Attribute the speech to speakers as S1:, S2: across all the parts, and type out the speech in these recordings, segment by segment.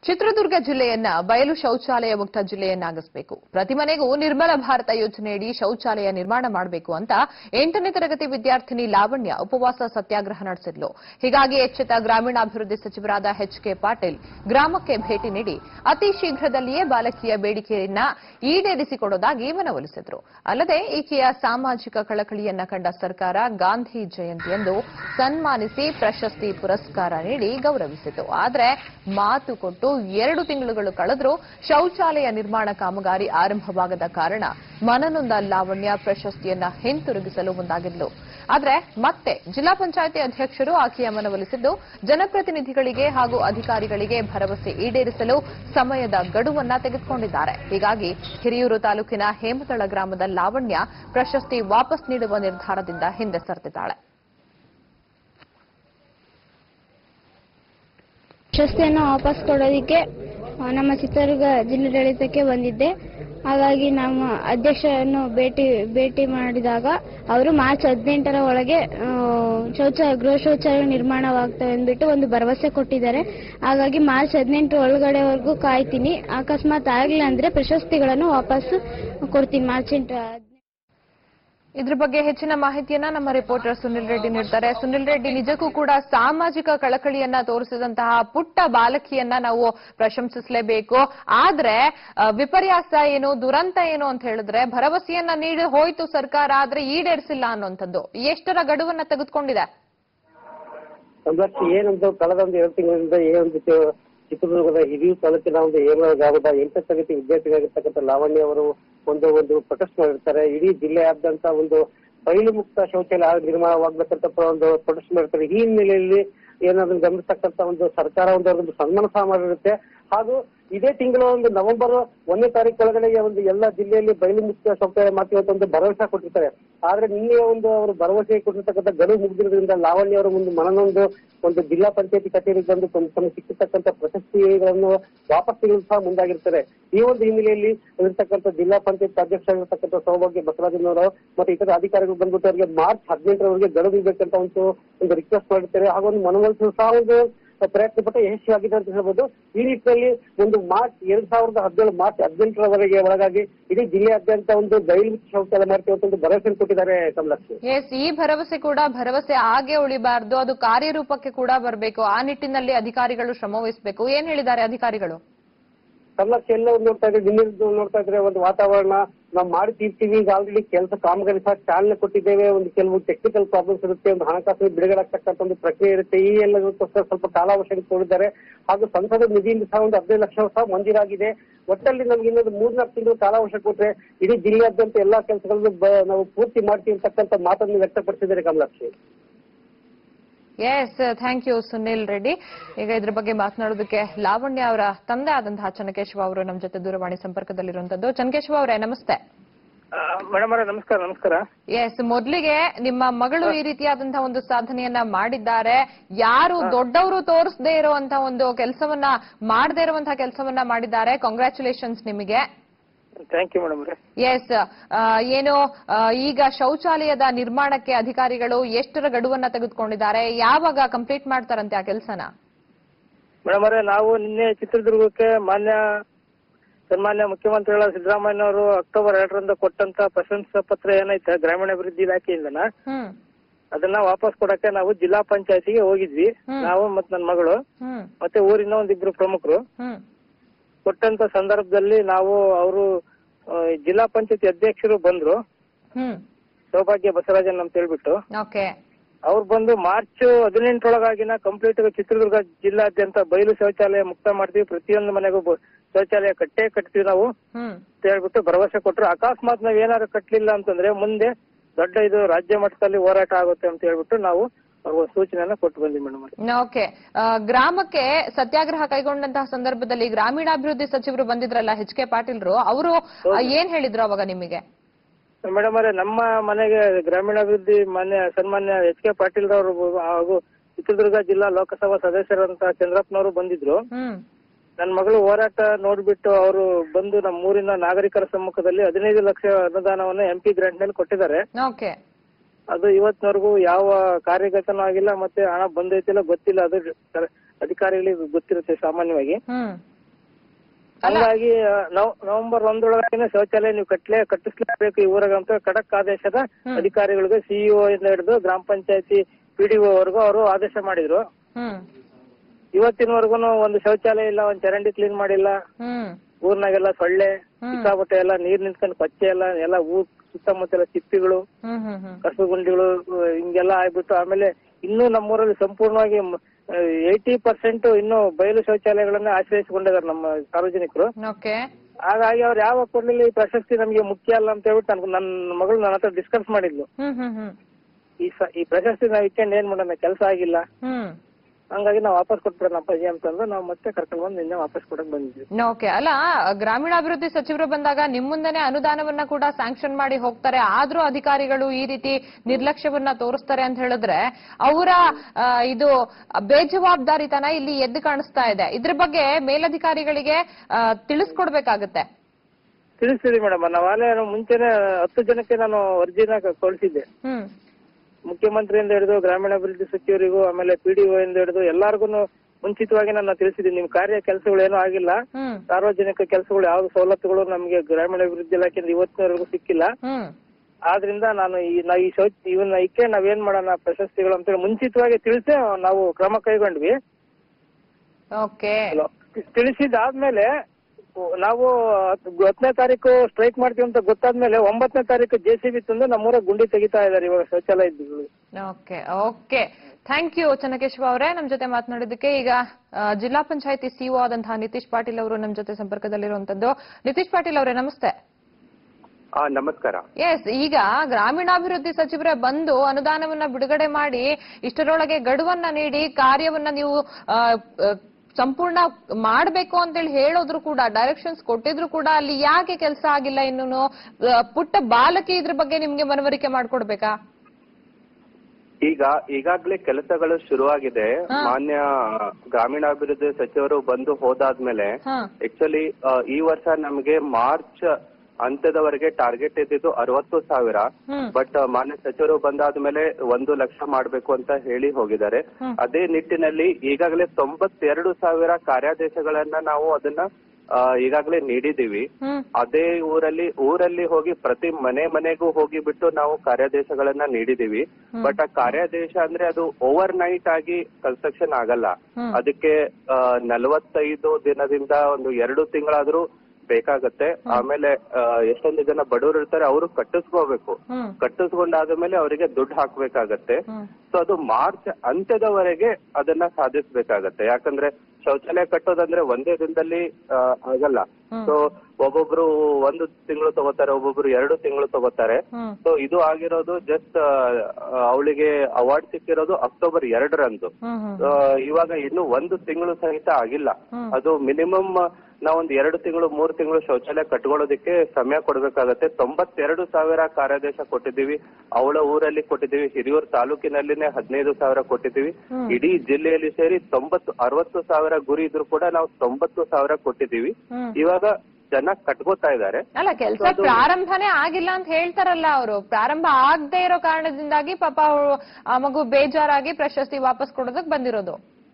S1: ಚಿತ್ರದುರ್ಗ ಜಿಲ್ಲೆಯನ್ನ ಬಯಲು ಶೌಚಾಲಯ ಮುಕ್ತ ಜಿಲ್ಲೆಯನ್ನಾಗಿಸಬೇಕು ಪ್ರತಿ ಮನೆಗೂ ನಿರ್ಮಲ ಭಾರತ ಯೋಜನೆಯಡಿ ಶೌಚಾಲಯ ನಿರ್ಮಾಣ ಮಾಡಬೇಕು ಅಂತ ಎಂಟನೇ ತರಗತಿ ವಿದ್ಯಾರ್ಥಿನಿ ಲಾವಣ್ಯ ಉಪವಾಸ ಸತ್ಯಾಗ್ರಹ ನಡೆಸಿದ್ಲು ಹೀಗಾಗಿ ಎಚ್ಚೆತ್ತ ಗ್ರಾಮೀಣಾಭಿವೃದ್ಧಿ ಸಚಿವರಾದ ಎಚ್ ಕೆ ಪಾಟೀಲ್ ಗ್ರಾಮಕ್ಕೆ ಭೇಟಿ ನೀಡಿ ಅತಿ ಶೀಘ್ರದಲ್ಲಿಯೇ ಬಾಲಕಿಯ ಬೇಡಿಕೆಯನ್ನ ಈಡೇರಿಸಿಕೊಡೋದಾಗಿ ಮನವೊಲಿಸಿದ್ರು ಅಲ್ಲದೆ ಈಕೆಯ ಸಾಮಾಜಿಕ ಕಳಕಳಿಯನ್ನ ಕಂಡ ಸರ್ಕಾರ ಗಾಂಧಿ ಜಯಂತಿಯಂದು ಸನ್ಮಾನಿಸಿ ಪ್ರಶಸ್ತಿ ಪುರಸ್ಕಾರ ನೀಡಿ ಗೌರವಿಸಿತು ಆದರೆ ಮಾತು ಕೊಟ್ಟು ಎರಡು ತಿಂಗಳುಗಳು ಕಳೆದರೂ ಶೌಚಾಲಯ ನಿರ್ಮಾಣ ಕಾಮಗಾರಿ ಆರಂಭವಾಗದ ಕಾರಣ ಮನನೊಂದ ಲಾವಣ್ಯ ಪ್ರಶಸ್ತಿಯನ್ನ ಹಿಂತಿರುಗಿಸಲು ಮುಂದಾಗಿದ್ಲು ಆದರೆ ಮತ್ತೆ ಜಿಲ್ಲಾ ಪಂಚಾಯಿತಿ ಅಧ್ಯಕ್ಷರು ಆಕೆಯ ಮನವೊಲಿಸಿದ್ದು ಜನಪ್ರತಿನಿಧಿಗಳಿಗೆ ಹಾಗೂ ಅಧಿಕಾರಿಗಳಿಗೆ ಭರವಸೆ ಈಡೇರಿಸಲು ಸಮಯದ ಗಡುವನ್ನ ತೆಗೆದುಕೊಂಡಿದ್ದಾರೆ ಹೀಗಾಗಿ ಹಿರಿಯೂರು ತಾಲೂಕಿನ ಹೇಮತಳ ಗ್ರಾಮದ ಲಾವಣ್ಯ ಪ್ರಶಸ್ತಿ ವಾಪಸ್ ನೀಡುವ ನಿರ್ಧಾರದಿಂದ ಹಿಂದೆ ಸರಿದಿದ್ದಾಳೆ
S2: ಪ್ರಶಸ್ತಿಯನ್ನು ವಾಪಸ್ ಕೊಡೋದಕ್ಕೆ ಆ, ನಮ್ಮ ಚಿತ್ರದುರ್ಗ ಜಿಲ್ಲಾಡಳಿತಕ್ಕೆ ಬಂದಿದ್ದೆ ಹಾಗಾಗಿ ನಮ್ಮ ಅಧ್ಯಕ್ಷರನ್ನು ಭೇಟಿ ಭೇಟಿ ಮಾಡಿದಾಗ ಅವರು ಮಾರ್ಚ್ ಹದಿನೆಂಟರ ಒಳಗೆ ಆ, ಶೌಚ ಗೃಹ ಶೌಚಾಲಯ ನಿರ್ಮಾಣವಾಗ್ತವೆ ಅಂದ್ಬಿಟ್ಟು ಒಂದು ಭರವಸೆ ಕೊಟ್ಟಿದ್ದಾರೆ ಹಾಗಾಗಿ ಮಾರ್ಚ್ ಹದಿನೆಂಟು ಒಳಗಡೆವರೆಗೂ ಕಾಯ್ತೀನಿ ಅಕಸ್ಮಾತ್ ಆಗಲಿಲ್ಲ ಅಂದ್ರೆ ಪ್ರಶಸ್ತಿಗಳನ್ನು ವಾಪಸ್ ಕೊಡ್ತೀನಿ ಮಾರ್ಚ್ ಎಂಟು
S1: ಇದ್ರ ಬಗ್ಗೆ ಹೆಚ್ಚಿನ ಮಾಹಿತಿಯನ್ನ ನಮ್ಮ ರಿಪೋರ್ಟರ್ ಸುನಿಲ್ ರೆಡ್ಡಿ ನೀಡ್ತಾರೆ ಸುನಿಲ್ ರೆಡ್ಡಿ ನಿಜಕ್ಕೂ ಕೂಡ ಸಾಮಾಜಿಕ ಕಳಕಳಿಯನ್ನ ತೋರಿಸಿದಂತಹ ಪುಟ್ಟ ಬಾಲಕಿಯನ್ನ ನಾವು ಪ್ರಶಂಸಿಸಲೇಬೇಕು ಆದ್ರೆ ಆ, ವಿಪರ್ಯಾಸ ಏನು ದುರಂತ ಏನು ಅಂತ ಹೇಳಿದ್ರೆ ಭರವಸೆಯನ್ನ ನೀಡಿ ಹೋಯ್ತು ಸರ್ಕಾರ ಆದ್ರೆ ಈಡೇರಿಸಿಲ್ಲ ಅನ್ನುವಂಥದ್ದು ಎಷ್ಟರ ಗಡುವನ್ನ ತೆಗೆದುಕೊಂಡಿದೆ
S3: ಒಂದಷ್ಟು ಏನೊಂದು ಕಳೆದ ಒಂದು ಎರಡು ತಿಂಗಳಿಂದ ಏನೊಂದು ಚಿ- ಚಿತ್ರದುರ್ಗದ ಹಿರಿಯೂರು ತಾಲೂಕಿನ ಒಂದು ಹೇಮರ ಗ್ರಾಮದ ಎಂಟನೇ ತರಗತಿ ವಿದ್ಯಾರ್ಥಿಗಳಾಗಿರ್ತಕ್ಕಂಥ ಲಾವಣ್ಯ ಅವರು ಒಂದು ಒಂದು ಪ್ರೊಟೆಸ್ಟ್ ಮಾಡಿರ್ತಾರೆ ಇಡೀ ಜಿಲ್ಲೆಯಾದ್ಯಂತ ಒಂದು ಬಯಲು ಮುಕ್ತ ಶೌಚಾಲಯ ನಿರ್ಮಾಣವಾಗ್ಬೇಕಂತ ಪ್ರ- ಒಂದು ಪ್ರೊಟೆಸ್ಟ್ ಮಾಡಿರ್ತಾರೆ ಈ ಹಿನ್ನೆಲೆಯಲ್ಲಿ ಏನಾದ್ರು ಗಮನಿಸ್ತಕ್ಕಂಥ ಒಂದು ಸರ್ಕಾರ ಒಂದು ಅವ್ರಿಗೆ ಒಂದು ಸನ್ಮಾನ ಸಹ ಮಾಡಿರುತ್ತೆ ಹಾಗೂ ಇದೇ ತಿಂಗಳ ಒಂದು ನವೆಂಬರ್ ಒಂದನೇ ತಾರೀಕು ಒಳಗಡೆ ಒಂದು ಎಲ್ಲ ಜಿಲ್ಲೆಯಲ್ಲಿ ಬಯಲು ಮುಕ್ತ ಶೌಚಾಲಯ ಮಾಡ್ತೀವಿ ಅಂತ ಒಂದು ಭರವಸೆ ಕೊಟ್ಟಿರ್ತಾರೆ ಆದ್ರೆ ನಿನ್ನೆ ಒಂದು ಅವರು ಭರವಸೆ ಕೊಟ್ಟಿರ್ತಕ್ಕಂಥ ಗಡುವು ಮುಗಿದಿರೋದ್ರಿಂದ ಲಾವಣ್ಯ ಅವರು ಒಂದು ಮನನೊಂದು ಒಂದು ಜಿಲ್ಲಾ ಪಂಚಾಯತಿ ಕಚೇರಿಗೆ ಬಂದು ತಮ್ಮ- ತಮಗೆ ಸಿಕ್ಕಿರ್ತಕ್ಕಂಥ ಪ್ರಶಸ್ತಿಗಳನ್ನು ವಾಪಸ್ ತೆಗೆದು ಸಹ ಮುಂದಾಗಿರ್ತಾರೆ ಈ ಒಂದು ಹಿನ್ನೆಲೆಯಲ್ಲಿ ಇರ್ತಕ್ಕಂಥ ಜಿಲ್ಲಾ ಪಂಚಾಯತ್ ಅಧ್ಯಕ್ಷರಾಗಿರ್ತಕ್ಕಂಥ ಸೌಭಾಗ್ಯ ಬಸವರಾಜನವರು ಮತ್ತೆ ಇತರ ಅಧಿಕಾರಿಗಳು ಬಂದ್ಬಿಟ್ಟು ಅವರಿಗೆ ಮಾರ್ಚ್ ಹದಿನೆಂಟರವರೆಗೆ ಗಡುವು ಇರ್ಬೇಕಂತ ಒಂದು ಒಂದು ರಿಕ್ವೆಸ್ಟ್ ಮಾಡಿರ್ತಾರೆ ಹಾಗೂ ಒಂದು ಮನವೊಲಿಸಲು ಸಹ ಒಂದು ಪ್ರಯತ್ನ ಪಟ್ಟು ಯಶಸ್ವಿಯಾಗಿದೆ ಅಂತ ಹೇಳ್ಬೋದು ಈ ನಿಟ್ಟಿನಲ್ಲಿ ಒಂದು ಮಾರ್ಚ್ ಎರಡ್ ಸಾವಿರದ ಹದಿನೇಳು ಮಾರ್ಚ್ ಹದಿನೆಂಟರವರೆಗೆ ಒಳಗಾಗಿ ಇಡೀ ಜಿಲ್ಲೆಯಾದ್ಯಂತ ಒಂದು ಬಯಲು ಮುಕ್ತ ಶೌಚಾಲಯ ಮಾಡ್ತೀವಿ ಅಂತ ಒಂದು ಭರವಸೆ ಕೊಟ್ಟಿದ್ದಾರೆ ಕಮಲಕ್ಷ್ಮಿ
S1: ಎಸ್ ಈ ಭರವಸೆ ಕೂಡ ಭರವಸೆ ಹಾಗೆ ಉಳಿಬಾರ್ದು ಅದು ಕಾರ್ಯರೂಪಕ್ಕೆ ಕೂಡ ಬರಬೇಕು ಆ ನಿಟ್ಟಿನಲ್ಲಿ ಅಧಿಕಾರಿಗಳು ಶ್ರಮ ವಹಿಸಬೇಕು ಏನ್ ಹೇಳಿದ್ದಾರೆ ಅಧಿಕಾರಿಗಳು
S3: ಕಮಲಕ್ಷ ಎಲ್ಲ ಒಂದು ನೋಡ್ತಾ ಇದ್ರೆ ನಿನ್ನೆ ನೋಡ್ತಾ ಇದ್ರೆ ಒಂದು ವಾತಾವರಣ ನಾವು ಮಾಡಿ ತೀರ್ತೀವಿ ಈಗ ಆಲ್ರೆಡಿ ಕೆಲಸ ಕಾಮಗಾರಿ ಸಹ ಚಾಲನೆ ಕೊಟ್ಟಿದ್ದೇವೆ ಒಂದು ಕೆಲವು ಟೆಕ್ನಿಕಲ್ ಪ್ರಾಬ್ಲಮ್ಸ್ ಇರುತ್ತೆ ಒಂದು ಹಣಕಾಸು ಬಿಡುಗಡೆ ಆಗ್ತಕ್ಕಂಥ ಒಂದು ಪ್ರಕ್ರಿಯೆ ಇರುತ್ತೆ ಈ ಎಲ್ಲದಕ್ಕೋಸ್ಕರ ಸ್ವಲ್ಪ ಕಾಲಾವಕಾಶ ತೋರಿದ್ದಾರೆ ಹಾಗೂ ಸಂಸದ ನಿಧಿಯಿಂದ ಸಹ ಒಂದು ಹದಿನೈದು ಲಕ್ಷ ಸಹ ಮಂಜೂರಾಗಿದೆ ಒಟ್ಟಲ್ಲಿ ನಮ್ಗೆ ಇನ್ನೊಂದು ಮೂರ್ನಾಲ್ಕು ತಿಂಗಳು ಕಾಲಾವಕಾಶ ಕೊಟ್ರೆ ಇಡೀ ಜಿಲ್ಲೆಯಾದ್ಯಂತ ಎಲ್ಲಾ ಕೆಲಸಗಳನ್ನು ಬ- ನಾವು ಪೂರ್ತಿ ಮಾಡ್ತೀವಿ ಅಂತಕ್ಕಂಥ ಮಾತನ್ನು ವ್ಯಕ್ತಪಡಿಸಿದ್ದಾರೆ Kamalakshi
S1: yes thank you Sunil Reddy ಈಗ ಇದ್ರ ಬಗ್ಗೆ ಮಾತನಾಡೋದಕ್ಕೆ ಲಾವಣ್ಯ ಅವರ ತಂದೆ ಆದಂತಹ ಚನ್ನಕೇಶವ ಅವರು ನಮ್ಮ ಜೊತೆ ದೂರವಾಣಿ ಸಂಪರ್ಕದಲ್ಲಿರುವಂತದ್ದು ಚನ್ನಕೇಶವ ಅವರೇ ನಮಸ್ತೆ
S4: ಮೇಡಮ್ ಅವರೇ ನಮಸ್ಕಾರ ನಮಸ್ಕಾರ
S1: ಎಸ್ ಮೊದಲಿಗೆ ನಿಮ್ಮ ಮಗಳು ಈ ರೀತಿಯಾದಂತಹ ಒಂದು ಸಾಧನೆಯನ್ನ ಮಾಡಿದ್ದಾರೆ ಯಾರು ದೊಡ್ಡವರು ತೋರಿಸದೇ ಇರುವಂತ ಒಂದು ಕೆಲಸವನ್ನ ಮಾಡದೇ ಇರುವಂತಹ ಕೆಲಸವನ್ನ ಮಾಡಿದ್ದಾರೆ ಕಾಂಗ್ರ್ಯಾಚುಲೇಷನ್ಸ್ ನಿಮಗೆ
S4: ಥ್ಯಾಂಕ್ ಯು ಮೇಡಮ್ ಅವರೇ
S1: ಎಸ್ ಏನು ಆ, ಈಗ ಶೌಚಾಲಯದ ನಿರ್ಮಾಣಕ್ಕೆ ಅಧಿಕಾರಿಗಳು ಎಷ್ಟರ ಗಡುವನ್ನ ತೆಗೆದುಕೊಂಡಿದ್ದಾರೆ ಯಾವಾಗ ಕಂಪ್ಲೀಟ್ ಮಾಡ್ತಾರಂತೆ ಆ ಕೆಲಸನ
S4: ಮೇಡಮ್ ಅವರೇ ನಾವು ನಿನ್ನೆ ಚಿತ್ರದುರ್ಗಕ್ಕೆ ಮಾನ್ಯ ಸನ್ಮಾನ್ಯ ಮುಖ್ಯಮಂತ್ರಿಗಳ ಸಿದ್ದರಾಮಯ್ಯನವರು ಅಕ್ಟೋಬರ್ ಎರಡರಂದು ಕೊಟ್ಟಂತ ಪ್ರಶಂಸಾ ಪತ್ರ ಏನೈತೆ ಗ್ರಾಮೀಣಾಭಿವೃದ್ಧಿ ಇಲಾಖೆಯಿಂದನ
S1: ಹ್ಮ್
S4: ಅದನ್ನ ವಾಪಸ್ ಕೊಡಕ್ಕೆ ನಾವು ಜಿಲ್ಲಾ ಪಂಚಾಯತಿಗೆ ಹೋಗಿದ್ವಿ
S1: ಹ್ಮ್.
S4: ನಾವು ಮತ್ ನನ್ನ ಮಗಳು
S1: ಹ್ಮ್
S4: ಮತ್ತೆ ಊರಿನ ಒಂದಿಬ್ರು ಪ್ರಮುಖರು
S1: ಹ್ಮ್
S4: ಕೊಟ್ಟಂತ ಸಂದರ್ಭದಲ್ಲಿ ನಾವು ಅವರು ಜಿಲ್ಲಾ ಪಂಚಾಯತಿ ಅಧ್ಯಕ್ಷರು ಬಂದ್ರು
S1: ಹ್ಮ್
S4: ಸೌಭಾಗ್ಯ ಬಸವರಾಜನ್ ಅಂತ ಹೇಳ್ಬಿಟ್ಟು
S1: ಓಕೆ
S4: ಅವ್ರು ಬಂದು ಮಾರ್ಚ್ ಹದಿನೆಂಟರೊಳಗಾಗಿನ ಕಂಪ್ಲೀಟ್ ಚಿತ್ರದುರ್ಗ ಜಿಲ್ಲಾದ್ಯಂತ ಬಯಲು ಶೌಚಾಲಯ ಮುಕ್ತ ಮಾಡ್ತೀವಿ ಪ್ರತಿಯೊಂದು ಮನೆಗೂ ಬ- ಶೌಚಾಲಯ ಕಟ್ಟೇ ಕಟ್ತೀವಿ ನಾವು
S1: ಹ್ಮ್
S4: ಅಂತ ಹೇಳ್ಬಿಟ್ಟು ಭರವಸೆ ಕೊಟ್ರು ಅಕಸ್ಮಾತ್ ನಾವ್ ಏನಾದ್ರು ಕಟ್ಲಿಲ್ಲ ಅಂತಂದ್ರೆ ಮುಂದೆ ದೊಡ್ಡ ಇದು ರಾಜ್ಯ ಮಟ್ಟದಲ್ಲಿ ಹೋರಾಟ ಆಗುತ್ತೆ ಅಂತ ಹೇಳ್ಬಿಟ್ಟು ನಾವು ಅವ್ರಿಗೆ ಒಂದು ಸೂಚನೆಯನ್ನ ಕೊಟ್ಟು ಬಂದ್ವಿ ಮೇಡಮ್
S1: ಓಕೆ ಆ, ಗ್ರಾಮಕ್ಕೆ ಸತ್ಯಾಗ್ರಹ ಕೈಗೊಂಡಂತಹ ಸಂದರ್ಭದಲ್ಲಿ ಗ್ರಾಮೀಣಾಭಿವೃದ್ಧಿ ಸಚಿವರು ಬಂದಿದ್ರಲ್ಲ ಎಚ್ ಕೆ ಪಾಟೀಲ್ರು ಅವರು ಏನ್ ಹೇಳಿದ್ರು ಅವಾಗ ನಿಮಗೆ
S4: ಮೇಡಮ್ ಅವರೇ ನಮ್ಮ ಮನೆಗೆ ಗ್ರಾಮೀಣಾಭಿವೃದ್ಧಿ ಮಾನ್ಯ ಸನ್ಮಾನ್ಯ ಎಚ್ ಕೆ ಪಾಟೀಲ್ ಅವರು ಹಾಗೂ ಚಿತ್ರದುರ್ಗ ಜಿಲ್ಲಾ ಲೋಕಸಭಾ ಸದಸ್ಯರಂತ ಚಂದ್ರಪ್ಪನವರು ಬಂದಿದ್ರು
S1: ಹ್ಮ್
S4: ನನ್ನ ಮಗಳು ಹೋರಾಟ ನೋಡ್ಬಿಟ್ಟು ಅವರು ಬಂದು ನಮ್ಮ ಊರಿನ ನಾಗರಿಕರ ಸಮ್ಮುಖದಲ್ಲಿ ಹದಿನೈದು ಲಕ್ಷ ಅನುದಾನವನ್ನು ಎಂ ಪಿ ಗ್ರಾಂಟ್ ನಲ್ಲಿ ಕೊಟ್ಟಿದ್ದಾರೆ
S1: ಓಕೆ
S4: ಅದು ಇವತ್ತಿನವರೆಗೂ ಯಾವ ಕಾರ್ಯಗತನೂ ಆಗಿಲ್ಲ ಮತ್ತೆ ಹಣ ಬಂದೈತಿಲ್ಲ ಗೊತ್ತಿಲ್ಲ ಅದು ಸರ್- ಅಧಿಕಾರಿಗಳಿಗೆ ಗೊತ್ತಿರುತ್ತೆ ಸಾಮಾನ್ಯವಾಗಿ
S1: ಹ್ಮ್
S4: ಹಂಗಾಗಿ ಆ, ನವ್ ನವೆಂಬರ್ ಒಂದರೊಳಗೆ ಶೌಚಾಲಯ ನೀವು ಕಟ್ಲೇ ಕಟ್ಟಿಸ್ಲೇಬೇಕು ಈ ಊರಾಗ ಅಂತ ಖಡಕ್ ಆದೇಶದ ಅಧಿಕಾರಿಗಳಿಗೆ ಸಿಇಒ ಇಂದ ಹಿಡಿದು ಗ್ರಾಮ ಪಂಚಾಯತಿ ಪಿಡಿಒ ವರೆಗೂ ಅವರು ಆದೇಶ ಮಾಡಿದ್ರು
S1: ಹ್ಮ್
S4: ಇವತ್ತಿನವರೆಗೂ ಒಂದು ಶೌಚಾಲಯ ಇಲ್ಲ ಒಂದ್ ಚರಂಡಿ ಕ್ಲೀನ್ ಮಾಡಿಲ್ಲ
S1: ಹ್ಮ್
S4: ಊರ್ನಾಗೆಲ್ಲ ಸೊಳ್ಳೆ
S1: ಹ್ಮ್.
S4: ಸಿಕ್ಕಾಪಟ್ಟೆ ಎಲ್ಲ ನೀರ್ ನಿಂತ್ಕೊಂಡು ಕೊಚ್ಚೆ ಎಲ್ಲ ಎಲ್ಲ ಊರ್ ಸುತ್ತಮುತ್ತ ಎಲ್ಲ ಚಿಪ್ಪಿಗಳು
S1: ಹ್ಮ್ ಹ್ಮ್ ಹ್ಮ್
S4: ಕಸು ಗುಂಡಿಗಳು ಅಹ್, ಹಿಂಗೆಲ್ಲ ಆಗ್ಬಿಟ್ಟು ಆಮೇಲೆ ಇನ್ನೂ ನಮ್ಮೂರಲ್ಲಿ ಸಂಪೂರ್ಣವಾಗಿ ಏಯ್ಟಿ ಪರ್ಸೆಂಟ್ ಇನ್ನು ಬಯಲು ಶೌಚಾಲಯಗಳನ್ನ ಆಶ್ರಯಿಸಿಕೊಂಡಿದ್ದಾರೆ ನಮ್ಮ ಸಾರ್ವಜನಿಕರು
S1: ಓಕೆ
S4: ಹಾಗಾಗಿ ಅವ್ರು ಯಾವ ಕೊಡ್ಲಿಲ್ಲ ಈ ಪ್ರಶಸ್ತಿ ನಮಗೆ ಮುಖ್ಯ ಅಲ್ಲ ಅಂತ ಹೇಳ್ಬಿಟ್ಟು ನನ್ಗೆ ನನ್ನ ಮಗಳು ನನ್ನ ಹತ್ರ ಡಿಸ್ಕಸ್ ಮಾಡಿದ್ಲು
S1: ಹ್ಮ್ ಹ್ಮ್ ಹ್ಮ್
S4: ಈ ಸ ಈ ಪ್ರಶಸ್ತಿ ನಾವ್ ಇಟ್ಕೊಂಡು ಏನ್ ಮಾಡೋಣ ಕೆಲಸ ಆಗಿಲ್ಲ
S1: ಹ್ಮ್
S4: ಹಂಗಾಗಿ ನಾವು ವಾಪಸ್ ಕೊಟ್ಬಿಡೋಣ ಅಪ್ಪಾಜಿ ಅಂತಂದು ನಾವು ಮತ್ತೆ ಕರ್ಕೊಂಡ್ ಬಂದು ನಿನ್ನೆ ವಾಪಸ್ ಕೊಡಕ್ ಬಂದಿದ್ವಿ
S1: ಓಕೆ ಅಲ್ಲ ಗ್ರಾಮೀಣಾಭಿವೃದ್ಧಿ ಸಚಿವರು ಬಂದಾಗ ನಿಮ್ ಮುಂದೆನೆ ಅನುದಾನವನ್ನ ಕೂಡ ಸ್ಯಾಂಕ್ಷನ್ ಮಾಡಿ ಹೋಗ್ತಾರೆ ಆದ್ರೂ ಅಧಿಕಾರಿಗಳು ಈ ರೀತಿ ನಿರ್ಲಕ್ಷ್ಯವನ್ನ ತೋರಿಸ್ತಾರೆ ಅಂತ ಹೇಳಿದ್ರೆ ಅವರ ಇದು ಬೇಜವಾಬ್ದಾರಿತನ ಇಲ್ಲಿ ಎದ್ದು ಕಾಣಿಸ್ತಾ ಇದೆ ಇದ್ರ ಬಗ್ಗೆ ಮೇಲಧಿಕಾರಿಗಳಿಗೆ ಆ, ತಿಳಿಸ್ಕೊಡ್ಬೇಕಾಗತ್ತೆ
S4: ತಿಳಿಸ್ತೀವಿ ಮೇಡಮ್ ನಾವಾಗಲೇ ಮುಂಚೆನೆ ಹತ್ತು ಜನಕ್ಕೆ ನಾನು ಅರ್ಜಿನ ಕಳಿಸಿದ್ದೆ
S1: ಹ್ಮ್
S4: ಮುಖ್ಯಮಂತ್ರಿಯಿಂದ ಹಿಡಿದು ಗ್ರಾಮೀಣಾಭಿವೃದ್ಧಿ ಸಚಿವರಿಗೂ ಆಮೇಲೆ ಪಿಡಿಒ ಇಂದ ಹಿಡಿದು ಎಲ್ಲಾರ್ಗು ಮುಂಚಿತವಾಗಿ ನಾನು ತಿಳಿಸಿದ್ದೀನಿ ನಿಮ್ ಕಾರ್ಯ ಕೆಲಸಗಳು ಏನೂ ಆಗಿಲ್ಲ
S1: ಹ್ಮ್
S4: ಸಾರ್ವಜನಿಕ ಕೆಲಸಗಳು ಯಾವ್ದು ಸವಲತ್ತುಗಳು ನಮಗೆ ಗ್ರಾಮೀಣಾಭಿವೃದ್ಧಿ ಇಲಾಖೆಯಿಂದ ಇವತ್ತಿನವರೆಗೂ ಸಿಕ್ಕಿಲ್ಲ
S1: ಹ್ಮ್
S4: ಆದ್ರಿಂದ ನಾನು ಈ ನಾವು ಈ ಶೌಚ ಇವನ್ನ ಇಕ್ಕೆ ನಾವೇನ್ ಮಾಡೋಣ ಪ್ರಶಸ್ತಿಗಳು ಅಂತೇಳಿ ಮುಂಚಿತವಾಗಿ ತಿಳಿಸಿ ನಾವು ಕ್ರಮ ಕೈಗೊಂಡ್ವಿ
S1: ಓಕೆ
S4: ತಿಳಿಸಿದಾದ್ಮೇಲೆ ನಾವು ಹತ್- ಹತ್ತನೇ ತಾರೀಕು ಸ್ಟ್ರೈಕ್ ಮಾಡ್ತೀವಿ ಅಂತ ಗೊತ್ತಾದ್ಮೇಲೆ ಒಂಬತ್ತನೇ ತಾರೀಕು ಜೆ ಸಿ ಬಿ ತಂದು ನಮ್ಮೂರ ಗುಂಡಿ ತೆಗಿತಾ ಇದಾರೆ ಇವಾಗ ಶೌಚಾಲಯದ್ದು
S1: okay okay thank you Channakeshava ಅವರೇ ನಮ್ ಜೊತೆ ಮಾತನಾಡಿದ್ದಕ್ಕೆ ಈಗ ಆ, ಜಿಲ್ಲಾ ಪಂಚಾಯತಿ ಸಿಒ ಆದಂತಹ ನಿತೀಶ್ ಪಾಟೀಲ್ ಅವರು ನಮ್ ಜೊತೆ ಸಂಪರ್ಕದಲ್ಲಿರುವಂತದ್ದು ನಿತೀಶ್ ಪಾಟೀಲ್ ಅವರೇ ನಮಸ್ತೆ
S5: ಆ ನಮಸ್ಕಾರ
S1: ಎಸ್ ಈಗ ಗ್ರಾಮೀಣಾಭಿವೃದ್ಧಿ ಸಚಿವರೇ ಬಂದು ಅನುದಾನವನ್ನ ಬಿಡುಗಡೆ ಮಾಡಿ ಇಷ್ಟರೊಳಗೆ ಗಡುವನ್ನ ನೀಡಿ ಕಾರ್ಯವನ್ನ ನೀವು ಆ, ಆ, ಸಂಪೂರ್ಣ ಮಾಡಬೇಕು ಅಂತೇಳಿ ಹೇಳೋದ್ರು ಕೂಡ ಡೈರೆಕ್ಷನ್ಸ್ ಕೊಟ್ಟಿದ್ರು ಕೂಡ ಅಲ್ಲಿ ಯಾಕೆ ಕೆಲಸ ಆಗಿಲ್ಲ ಇನ್ನೂ ಪುಟ್ಟ ಬಾಲಕಿ ಇದ್ರ ಬಗ್ಗೆ ನಿಮ್ಗೆ ಮನವರಿಕೆ ಮಾಡ್ಕೊಡ್ಬೇಕಾ
S5: ಈಗ ಈಗಾಗ್ಲೇ ಕೆಲಸಗಳು ಶುರುವಾಗಿದೆ
S1: ಹಾ.
S5: ಮಾನ್ಯ ಗ್ರಾಮೀಣಾಭಿವೃದ್ಧಿ ಸಚಿವರು ಬಂದು ಹೋದಾದ್ಮೇಲೆ
S1: ಹಾ
S5: ಆಕ್ಚುಲಿ ಈ ವರ್ಷ ನಮಗೆ ಮಾರ್ಚ್ ಅಂತ್ಯದವರೆಗೆ ಟಾರ್ಗೆಟ್ ಇದ್ದಿದ್ದು ಅರವತ್ತು ಸಾವಿರ
S1: ಹ್ಮ್
S5: ಬಟ್ ಮಾನ್ಯ ಸಚಿವರು ಬಂದಾದ್ಮೇಲೆ ಒಂದು ಲಕ್ಷ ಮಾಡ್ಬೇಕು ಅಂತ ಹೇಳಿ ಹೋಗಿದ್ದಾರೆ
S1: ಹ್ಮ್.
S5: ಅದೇ ನಿಟ್ಟಿನಲ್ಲಿ ಈಗಾಗಲೇ ತೊಂಬತ್ತೆರಡು ಸಾವಿರ ಕಾರ್ಯಾದೇಶಗಳನ್ನ ನಾವು ಅದನ್ನ ಆ, ಈಗಾಗಲೇ ನೀಡಿದೀವಿ
S1: ಹ್ಮ್
S5: ಅದೇ ಊರಲ್ಲಿ ಊರಲ್ಲಿ ಹೋಗಿ ಪ್ರತಿ ಮನೆ ಮನೆಗೂ ಹೋಗಿ ಬಿಟ್ಟು ನಾವು ಕಾರ್ಯಾದೇಶಗಳನ್ನ ನೀಡಿದೀವಿ ಬಟ್ ಆ ಕಾರ್ಯಾದೇಶ ಅಂದ್ರೆ ಅದು ಓವರ್ ನೈಟ್ ಆಗಿ ಕನ್ಸ್ಟ್ರಕ್ಷನ್ ಆಗಲ್ಲ
S1: ಹ್ಮ್.
S5: ಅದಕ್ಕೆ ಆ, ನಲವತ್ತೈದು ದಿನದಿಂದ ಒಂದು ಎರಡು ತಿಂಗಳಾದ್ರೂ ಬೇಕಾಗತ್ತೆ ಆಮೇಲೆ ಆ, ಎಷ್ಟೊಂದು ಜನ ಬಡವರು ಇರ್ತಾರೆ ಅವರು ಕಟ್ಟಿಸ್ಕೋಬೇಕು
S1: ಹ್ಮ್
S5: ಕಟ್ಟಿಸ್ಕೊಂಡಾದ್ಮೇಲೆ ಅವರಿಗೆ ದುಡ್ಡು ಹಾಕ್ಬೇಕಾಗತ್ತೆ
S1: ಹ್ಮ್
S5: ಸೊ ಅದು ಮಾರ್ಚ್ ಅಂತ್ಯದವರೆಗೆ ಅದನ್ನ ಸಾಧಿಸ್ಬೇಕಾಗತ್ತೆ ಯಾಕಂದ್ರೆ ಶೌಚಾಲಯ ಕಟ್ಟೋದಂದ್ರೆ ಒಂದೇ ದಿನದಲ್ಲಿ ಆ, ಆಗಲ್ಲ
S1: ಹ್ಮ್.
S5: ಸೊ ಒಬ್ಬೊಬ್ರು ಒಂದು ತಿಂಗಳು ತಗೋತಾರೆ ಒಬ್ಬೊಬ್ರು ಎರಡು ತಿಂಗಳು ತಗೋತಾರೆ
S1: ಹ್ಮ್
S5: ಸೊ ಇದು ಆಗಿರೋದು ಜಸ್ಟ್ ಅವಳಿಗೆ ಅವಾರ್ಡ್ ಸಿಕ್ಕಿರೋದು ಅಕ್ಟೋಬರ್ ಎರಡರಂದು
S1: ಹ್ಮ್ ಹ್ಮ್
S5: ಆ, ಇವಾಗ ಇನ್ನು ಒಂದು ತಿಂಗಳು ಸಹಿತ ಆಗಿಲ್ಲ
S1: ಹ್ಮ್.
S5: ಅದು ಮಿನಿಮಮ್ ನಾವೊಂದು ಎರಡು ತಿಂಗಳು ಮೂರು ತಿಂಗಳು ಶೌಚಾಲಯ ಕಟ್ಕೊಳ್ಳೋದಕ್ಕೆ ಸಮಯ ಕೊಡ್ಬೇಕಾಗತ್ತೆ ತೊಂಬತ್ತೆರಡು ಸಾವಿರ ಕಾರ್ಯಾದೇಶ ಕೊಟ್ಟಿದ್ದೀವಿ ಅವಳ ಊರಲ್ಲಿ ಕೊಟ್ಟಿದ್ದೀವಿ ಹಿರಿಯೂರು ತಾಲೂಕಿನಲ್ಲಿನೇ ಹದಿನೈದು ಸಾವಿರ ಕೊಟ್ಟಿದ್ದೀವಿ
S1: ಹ್ಮ್.
S5: ಇಡೀ ಜಿಲ್ಲೆಯಲ್ಲಿ ಸೇರಿ ತೊಂಬತ್ತು ಅರವತ್ತು ಸಾವಿರ ಗುರಿ ಇದ್ರು ಕೂಡ ನಾವು ತೊಂಬತ್ತು ಸಾವಿರ ಕೊಟ್ಟಿದ್ದೀವಿ
S1: ಹ್ಮ್
S5: ಇವಾಗ ಜನ ಕಟ್ಕೋತಾ ಇದ್ದಾರೆ
S1: ಅಲ್ಲ ಕೆಲಸ ಪ್ರಾರಂಭನೇ ಆಗಿಲ್ಲ ಅಂತ ಹೇಳ್ತಾರಲ್ಲ ಅವರು ಪ್ರಾರಂಭ ಆಗದೆ ಇರೋ ಕಾರಣದಿಂದಾಗಿ ಪಾಪ ಅವ್ರು ಆ ಮಗು ಬೇಜಾರಾಗಿ ಪ್ರಶಸ್ತಿ ವಾಪಸ್ ಕೊಡೋದಕ್ ಬಂದಿರೋದು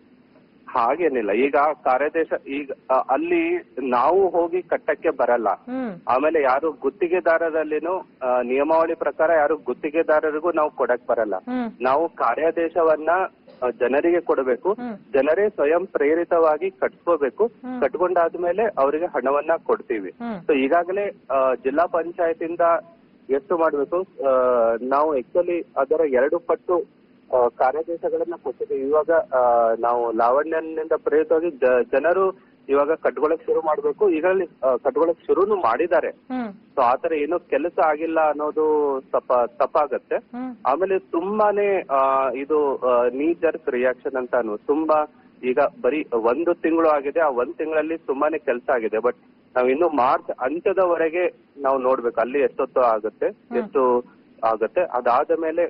S5: ಹಾಗೇನಿಲ್ಲ ಈಗ ಕಾರ್ಯಾದೇಶ ಈಗ ಆ, ಅಲ್ಲಿ ನಾವು ಹೋಗಿ ಕಟ್ಟಕ್ಕೆ ಬರಲ್ಲ
S1: ಹ್ಮ್
S5: ಆಮೇಲೆ ಯಾರು ಗುತ್ತಿಗೆದಾರರಲ್ಲಿನೂ ಆ, ನಿಯಮಾವಳಿ ಪ್ರಕಾರ ಯಾರು ಗುತ್ತಿಗೆದಾರರಿಗೂ ನಾವು ಕೊಡಕ್ ಬರಲ್ಲ
S1: ಹ್ಮ್
S5: ನಾವು ಕಾರ್ಯಾದೇಶವನ್ನ ಆ, ಜನರಿಗೆ ಕೊಡಬೇಕು
S1: ಹ್ಮ್.
S5: ಜನರೇ ಸ್ವಯಂ ಪ್ರೇರಿತವಾಗಿ ಕಟ್ಕೋಬೇಕು
S1: ಹ್ಮ್.
S5: ಕಟ್ಕೊಂಡಾದ್ಮೇಲೆ ಅವರಿಗೆ ಹಣವನ್ನ ಕೊಡ್ತೀವಿ
S1: ಹ್ಮ್
S5: ಸೊ ಈಗಾಗಲೇ ಆ, ಜಿಲ್ಲಾ ಪಂಚಾಯತಿಂದ ಎಷ್ಟು ಮಾಡ್ಬೇಕು ಆ, ನಾವು ಆಕ್ಚುಲಿ ಅದರ ಎರಡು ಪಟ್ಟು ಆ, ಕಾರ್ಯಾದೇಶಗಳನ್ನ ಕೊಟ್ಟಿದ್ದೀವಿ ಇವಾಗ ಆ, ನಾವು ಲಾವಣ್ಯನಿಂದ ಪ್ರೇರಿತವಾಗಿ ಜ- ಜನರು ಇವಾಗ ಕಟ್ಕೊಳಕ್ ಶುರು ಮಾಡ್ಬೇಕು ಈಗಾಗಲೇ ಆ, ಕಟ್ಕೊಳಕ್ ಶುರುನು ಮಾಡಿದ್ದಾರೆ
S1: ಹ್ಮ್
S5: ಸೊ ಆತರ ಏನೋ ಕೆಲಸ ಆಗಿಲ್ಲ ಅನ್ನೋದು ತಪ್ಪ ತಪ್ಪಾಗತ್ತೆ
S1: ಹ್ಮ್
S5: ಆಮೇಲೆ ತುಂಬಾನೇ ಆ, ಇದು ನೀ ಜರ್ಕ್ ರಿಯಾಕ್ಷನ್ ಅಂತಾನು ತುಂಬಾ ಈಗ ಬರೀ ಒಂದು ತಿಂಗಳು ಆಗಿದೆ ಆ ಒಂದ್ ತಿಂಗಳಲ್ಲಿ ತುಂಬಾನೇ ಕೆಲಸ ಆಗಿದೆ ಬಟ್ ನಾವ್ ಇನ್ನು ಮಾರ್ಚ್ ಅಂತ್ಯದವರೆಗೆ ನಾವು ನೋಡ್ಬೇಕು ಅಲ್ಲಿ ಎಷ್ಟೊತ್ತು ಆಗುತ್ತೆ ಎಷ್ಟು ಆಗುತ್ತೆ ಅದಾದ ಮೇಲೆ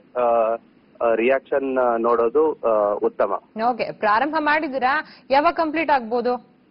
S5: ರಿಯಾಕ್ಷನ್ ನೋಡೋದು ಆ, ಉತ್ತಮ
S1: ಓಕೆ ಪ್ರಾರಂಭ ಮಾಡಿದಿರಾ ಯಾವಾಗ ಕಂಪ್ಲೀಟ್ ಆಗ್ಬೋದು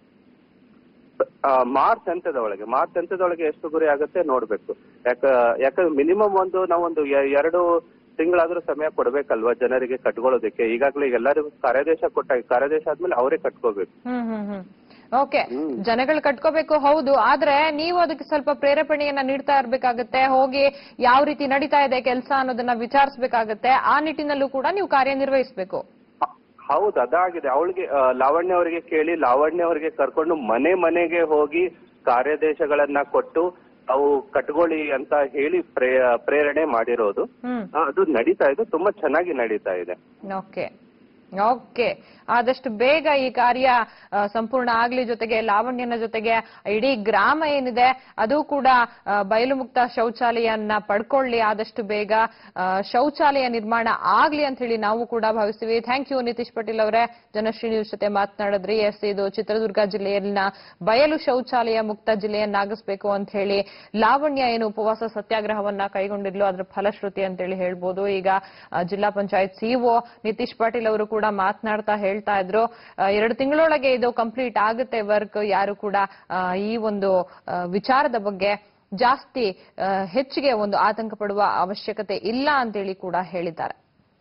S5: ಆ, ಮಾರ್ಚ್ ಅಂತ್ಯದ ಒಳಗೆ ಮಾರ್ಚ್ ಅಂತ್ಯದ ಒಳಗೆ ಎಷ್ಟು ಗುರಿ ಆಗುತ್ತೆ ನೋಡ್ಬೇಕು ಯಾಕ ಯಾಕಂದ್ರೆ ಮಿನಿಮಮ್ ಒಂದು ನಾವೊಂದು ಎ- ಎರಡು ತಿಂಗಳಾದ್ರೂ ಸಮಯ ಕೊಡ್ಬೇಕಲ್ವಾ ಜನರಿಗೆ ಕಟ್ಕೊಳ್ಳೋದಕ್ಕೆ ಈಗಾಗಲೇ ಎಲ್ಲರಿಗೂ ಕಾರ್ಯಾದೇಶ ಕೊಟ್ಟ ಕಾರ್ಯಾದೇಶ ಆದ್ಮೇಲೆ ಅವರೇ ಕಟ್ಕೋಬೇಕು
S1: ಹ್ಮ್ ಹ್ಮ್ ಹ್ಮ್ ಓಕೆ ಜನಗಳು ಕಟ್ಕೋಬೇಕು ಹೌದು ಆದ್ರೆ ನೀವು ಅದಕ್ಕೆ ಸ್ವಲ್ಪ ಪ್ರೇರೇಪಣೆಯನ್ನ ನೀಡ್ತಾ ಇರ್ಬೇಕಾಗತ್ತೆ ಹೋಗಿ ಯಾವ ರೀತಿ ನಡೀತಾ ಇದೆ ಕೆಲಸ ಅನ್ನೋದನ್ನ ವಿಚಾರಿಸಬೇಕಾಗತ್ತೆ ಆ ನಿಟ್ಟಿನಲ್ಲೂ ಕೂಡ ನೀವು ಕಾರ್ಯನಿರ್ವಹಿಸಬೇಕು
S5: ಹ- ಹೌದು ಅದಾಗಿದೆ ಅವಳಿಗೆ ಲಾವಣ್ಯ ಅವರಿಗೆ ಕೇಳಿ ಲಾವಣ್ಯ ಅವರಿಗೆ ಕರ್ಕೊಂಡು ಮನೆ ಮನೆಗೆ ಹೋಗಿ ಕಾರ್ಯಾದೇಶಗಳನ್ನ ಕೊಟ್ಟು ಅವು ಕಟ್ಕೊಳ್ಳಿ ಅಂತ ಹೇಳಿ ಪ್ರೇ ಪ್ರೇರಣೆ ಮಾಡಿರೋದು
S1: ಹ್ಮ್
S5: ಆ, ಅದು ನಡೀತಾ ಇದೆ ತುಂಬಾ ಚೆನ್ನಾಗಿ ನಡೀತಾ ಇದೆ
S1: ಓಕೆ ಓಕೆ ಆದಷ್ಟು ಬೇಗ ಈ ಕಾರ್ಯ ಆ, ಸಂಪೂರ್ಣ ಆಗ್ಲಿ ಜೊತೆಗೆ ಲಾವಣ್ಯನ ಜೊತೆಗೆ ಇಡೀ ಗ್ರಾಮ ಏನಿದೆ ಅದು ಕೂಡ ಆ, ಬಯಲು ಮುಕ್ತ ಶೌಚಾಲಯನ್ನ ಪಡ್ಕೊಳ್ಳಿ ಆದಷ್ಟು ಬೇಗ ಆ, ಶೌಚಾಲಯ ನಿರ್ಮಾಣ ಆಗ್ಲಿ ಅಂತ ಹೇಳಿ ನಾವು ಕೂಡ ಭಾವಿಸ್ತೀವಿ ಥ್ಯಾಂಕ್ ಯು ನಿತೀಶ್ ಪಟೇಲ್ ಅವರೇ ಜನಶ್ರೀ ನ್ಯೂಸ್ ಜೊತೆ ಮಾತನಾಡಿದ್ರಿ ಎಸ್ ಇದು ಚಿತ್ರದುರ್ಗ ಜಿಲ್ಲೆಯಲ್ಲಿನ ಬಯಲು ಶೌಚಾಲಯ ಮುಕ್ತ ಜಿಲ್ಲೆಯನ್ನಾಗಿಸ್ಬೇಕು ಅಂತ ಹೇಳಿ ಲಾವಣ್ಯ ಏನು ಉಪವಾಸ ಸತ್ಯಾಗ್ರಹವನ್ನ ಕೈಗೊಂಡಿದ್ಲು ಅದರ ಫಲಶ್ರುತಿ ಅಂತ ಹೇಳಿ ಹೇಳ್ಬೋದು ಈಗ ಆ, ಜಿಲ್ಲಾ ಪಂಚಾಯತ್ ಸಿಇಒ ನಿತೀಶ್ ಪಾಟೀಲ್ ಅವರು ಕೂಡ ಮಾತನಾಡ್ತಾ ಹೇಳ್ತಾ ಇದ್ರು ಆ, ಎರಡು ತಿಂಗಳೊಳಗೆ ಇದು ಕಂಪ್ಲೀಟ್ ಆಗುತ್ತೆ ವರ್ಕ್ ಯಾರು ಕೂಡ ಆ, ಈ ಒಂದು ಆ, ವಿಚಾರದ ಬಗ್ಗೆ ಜಾಸ್ತಿ ಆ, ಹೆಚ್ಚಿಗೆ ಒಂದು ಆತಂಕ ಪಡುವ ಅವಶ್ಯಕತೆ ಇಲ್ಲ ಅಂತೇಳಿ ಕೂಡ ಹೇಳಿದ್ದಾರೆ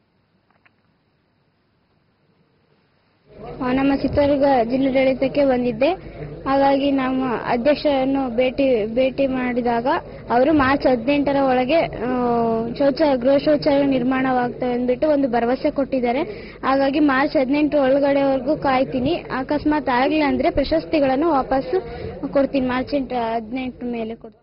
S2: ಆ, ನಮ್ಮ ಚಿತ್ರದುರ್ಗ ಜಿಲ್ಲಾಡಳಿತಕ್ಕೆ ಬಂದಿದ್ದೆ ಹಾಗಾಗಿ ನಮ್ಮ ಅಧ್ಯಕ್ಷರನ್ನು ಭೇಟಿ ಭೇಟಿ ಮಾಡಿದಾಗ ಅವರು ಮಾರ್ಚ್ ಹದಿನೆಂಟರ ಒಳಗೆ ಆ, ಶೌಚ ಗೃಹ ಶೌಚಾಲಯ ನಿರ್ಮಾಣವಾಗ್ತವೆ ಅಂದ್ಬಿಟ್ಟು ಒಂದು ಭರವಸೆ ಕೊಟ್ಟಿದ್ದಾರೆ ಹಾಗಾಗಿ ಮಾರ್ಚ್ ಹದಿನೆಂಟರ ಒಳಗಡೆವರೆಗೂ ಕಾಯ್ತೀನಿ ಅಕಸ್ಮಾತ್ ಆಗ್ಲಿಲ್ಲ ಅಂದ್ರೆ ಪ್ರಶಸ್ತಿಗಳನ್ನು ವಾಪಸ್ ಕೊಡ್ತೀನಿ ಮಾರ್ಚ್ ಎಂಟು ಹದಿನೆಂಟು ಮೇಲೆ ಕೊಡ್ತೀನಿ